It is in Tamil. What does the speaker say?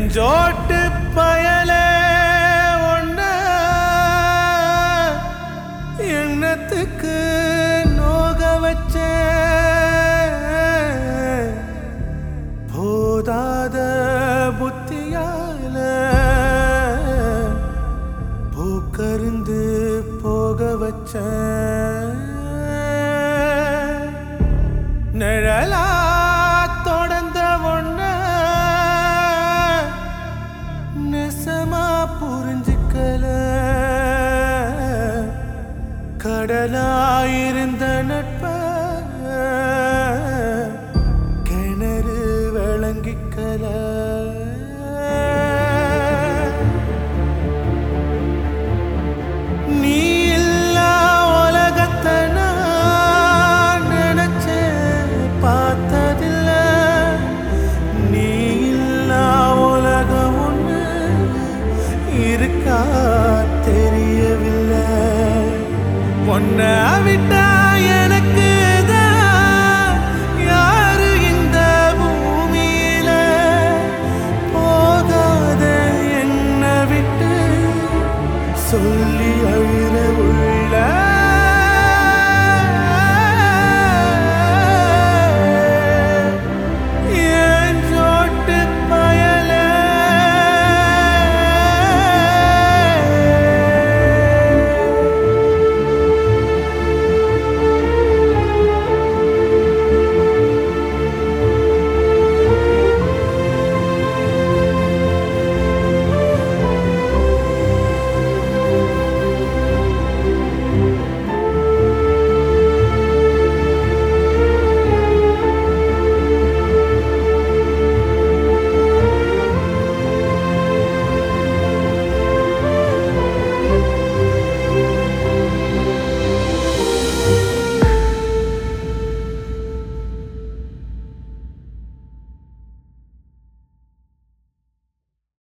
நெஞ்சோட்டு பயலே ஒண்ண எண்ணத்துக்கு நோக வச்ச போதாத புத்தியால பூக்கருந்து போக வச்ச நிழலா தொடர்ந்த ஒண்ண நெசமா புரிஞ்சுக்கல கடலாயிருந்த நட்ப கிணறு விளங்கிக்கல நீ இல்லா உலகத்தை நான் நினைச்சு பார்த்ததில்ல நீ இல்லா உலகம் ஒண்ணு இருக்கா தெரியவில்லை ஒன்ன